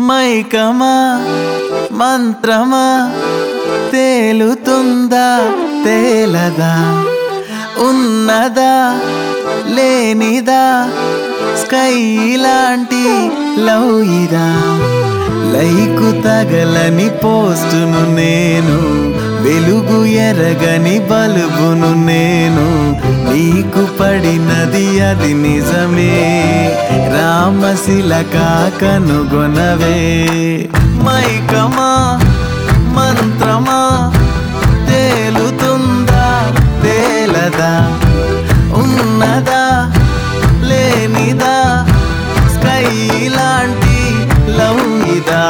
మైకమా మంత్రమా తేలుతుందా తేలదా ఉన్నదా లేనిదా స్కై లాంటి లవ్ ఇదా లైకు తగలని పోస్టును నేను వెలుగు ఎరగని బల్బును నేను నీకు పడినది అది నిజమే రామశిలక కనుగొనవే మైకమా మంత్రమా తేలుతుందా తేలదా ఉన్నదా లేనిదా స్కై లాంటి లవ్ ఇదా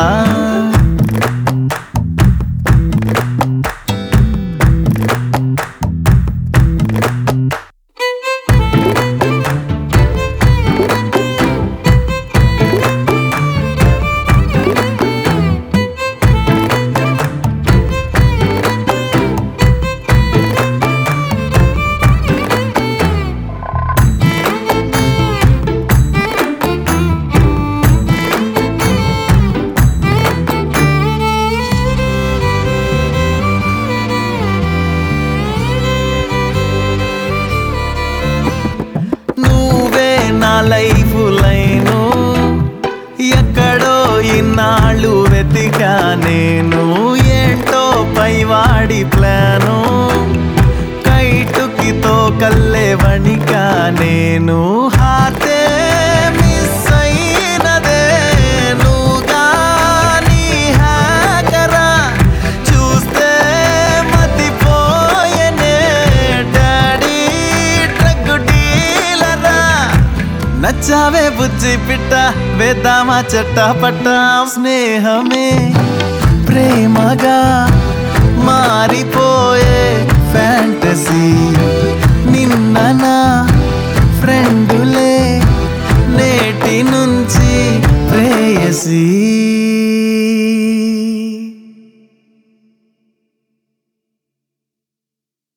నువ్వే నా లైఫ్ లైను ఎక్కడో ఇన్నాళ్ళు వెతికా నేను ఏంటో పైవాడి ప్లాను కైటుకితో కల్లే వణికా నేను హాతే మిస్ అయినదే నువ్వు కానీ హ్యాకరా చూస్తే మతిపోయనే డాడీ డ్రగ్ డీలరా నచ్చావే బుజ్జి పిట్ట వేద్దామా చెట్ట పట్ట స్నేహమే ప్రేమగా మారిపోయే ఫ్యాంటసీ